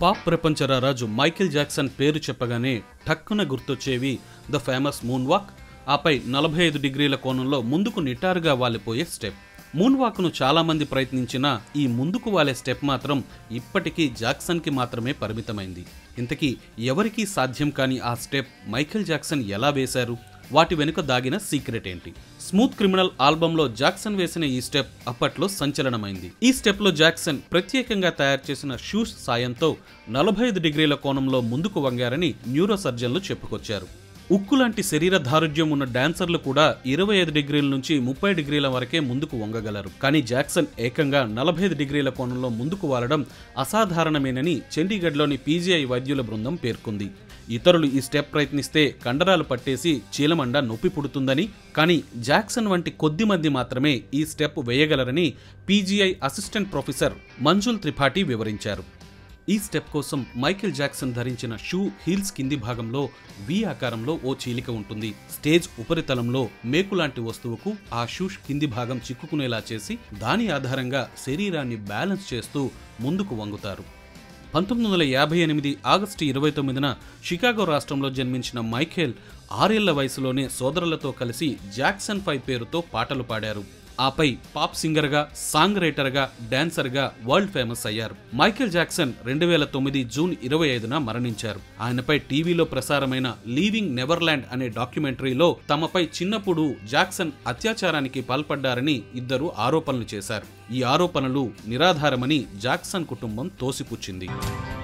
pop ప్రపంచ రారాజు Michael Jackson పేరు చెప్పగానే టక్కున గుర్తొచ్చేవి ద ఫేమస్ మూన్ వాక్ ఆపై నలభై ఐదు డిగ్రీల కోణంలో ముందుకు నిటారుగా వాలిపోయే స్టెప్ మూన్ వాక్ను చాలా మంది ప్రయత్నించినా ఈ ముందుకు వాలే స్టెప్ మాత్రం ఇప్పటికీ జాక్సన్కి మాత్రమే పరిమితమైంది ఇంతకీ ఎవరికీ సాధ్యం కాని ఆ స్టెప్ మైకేల్ జాక్సన్ ఎలా వేశారు వాటి వెనుక దాగిన సీక్రెట్ ఏంటి స్మూత్ క్రిమినల్ ఆల్బంలో జాక్సన్ వేసిన ఈ స్టెప్ అప్పట్లో సంచలనమైంది ఈ స్టెప్లో జాక్సన్ ప్రత్యేకంగా తయారు చేసిన షూస్ సాయంతో నలభై ఐదు డిగ్రీల కోణంలో ముందుకు వంగారని న్యూరో సర్జన్లు చెప్పుకొచ్చారు ఉక్కు లాంటి శరీర దారుఢ్యం ఉన్న డాన్సర్లు కూడా ఇరవై ఐదు డిగ్రీల నుంచి ముప్పై డిగ్రీల వరకే ముందుకు వంగగలరు కానీ జాక్సన్ ఏకంగా నలభై ఐదు డిగ్రీల కోణంలో ముందుకు వాలడం అసాధారణమేనని చండీగఢ్లోని పీజీఐ వైద్యుల బృందం పేర్కొంది ఇతరులు ఈ స్టెప్ ప్రయత్నిస్తే కండరాలు పట్టేసి చీలమండ నొప్పి పుడుతుందని కానీ జాక్సన్ వంటి కొద్ది మంది మాత్రమే ఈ స్టెప్ వేయగలరని PGI assistant professor Manjul Tripathi వివరించారు ఈ స్టెప్ కోసం మైకేల్ జాక్సన్ ధరించిన షూ హీల్స్ కింది భాగంలో వి ఆకారంలో ఓ చీలిక ఉంటుంది స్టేజ్ ఉపరితలంలో మేకు లాంటి వస్తువుకు ఆ షూ కింది భాగం చిక్కుకునేలా చేసి దాని ఆధారంగా శరీరాన్ని బ్యాలెన్స్ చేస్తూ ముందుకు వంగుతారు పంతొమ్మిది వందల యాభై ఎనిమిది ఆగస్టు ఇరవై తొమ్మిదిన షికాగో రాష్ట్రంలో జన్మించిన మైఖేల్ ఆరేళ్ల వయసులోనే సోదరులతో కలిసి జాక్సన్ ఫైవ్ పేరుతో పాటలు పాడారు ఆపై పాప్ సింగర్గా సాంగ్ రైటర్గా డాన్సర్గా వరల్డ్ ఫేమస్ అయ్యారు మైకేల్ జాక్సన్ రెండు వేల తొమ్మిది జూన్ ఇరవై ఐదున మరణించారు ఆయనపై టీవీలో ప్రసారమైన లీవింగ్ నెవర్లాండ్ అనే డాక్యుమెంటరీలో తమపై చిన్నప్పుడు జాక్సన్ అత్యాచారానికి పాల్పడ్డారని ఇద్దరు ఆరోపణలు చేశారు ఈ ఆరోపణలు నిరాధారమని జాక్సన్ కుటుంబం తోసిపుచ్చింది